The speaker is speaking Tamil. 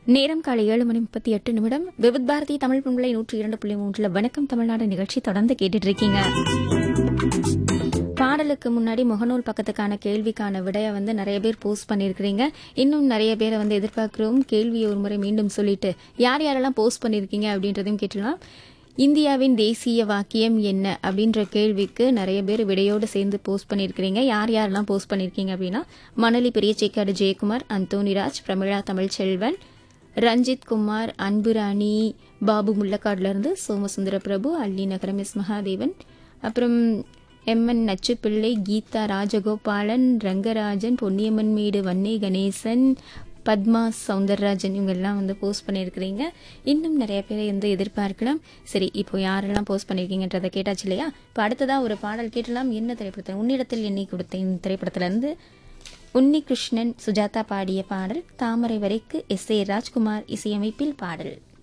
நேரம் காலை ஏழு மணி முப்பத்தி எட்டு நிமிடம் விவித் பாரதி தமிழ் பண்பலை நூற்றி இரண்டு புள்ளி மூன்றுல வணக்கம் தமிழ்நாடு நிகழ்ச்சி தொடர்ந்து கேட்டுட்டு இருக்கீங்க பாடலுக்கு முன்னாடி முகநூல் பக்கத்துக்கான கேள்விக்கான விடைய வந்து நிறைய பேர் போஸ்ட் பண்ணியிருக்கிறீங்க இன்னும் நிறைய பேரை வந்து எதிர்பார்க்கிறோம் கேள்வியை ஒரு முறை மீண்டும் சொல்லிட்டு யார் யாரெல்லாம் போஸ்ட் பண்ணியிருக்கீங்க அப்படின்றதையும் கேட்டலாம் இந்தியாவின் தேசிய வாக்கியம் என்ன அப்படின்ற கேள்விக்கு நிறைய பேர் விடையோடு சேர்ந்து போஸ்ட் பண்ணியிருக்கிறீங்க யார் யாரெல்லாம் போஸ்ட் பண்ணியிருக்கீங்க அப்படின்னா மணலி பெரியச்சேக்காடு ஜெயக்குமார் அந்தோனிராஜ் பிரமிளா தமிழ்ச்செல்வன் ரஞ்சித் குமார் அன்புராணி பாபு முள்ளக்காடுல இருந்து சோமசுந்தர பிரபு அள்ளி நகரம் எஸ் மகாதேவன் அப்புறம் எம்என் நச்சுப்பிள்ளை கீதா ராஜகோபாலன் ரங்கராஜன் பொன்னியம்மன் மேடு வன்னி கணேசன் பத்மா சவுந்தரராஜன் இவங்க எல்லாம் வந்து போஸ்ட் பண்ணியிருக்கிறீங்க இன்னும் நிறைய பேரை வந்து எதிர்பார்க்கலாம் சரி இப்போ யாரெல்லாம் போஸ்ட் பண்ணியிருக்கீங்கன்றதை கேட்டாச்சு இல்லையா இப்போ அடுத்ததா ஒரு பாடல் கேட்டலாம் என்ன திரைப்படத்தில் உன்னிடத்தில் எண்ணி கொடுத்தேன் திரைப்படத்துல இருந்து உன்னி கிருஷ்ணன் சுஜாதா பாடிய பாடல் தாமரை வரைக்கு எஸ் ஏ ராஜ்குமார் இசையமைப்பில் பாடல்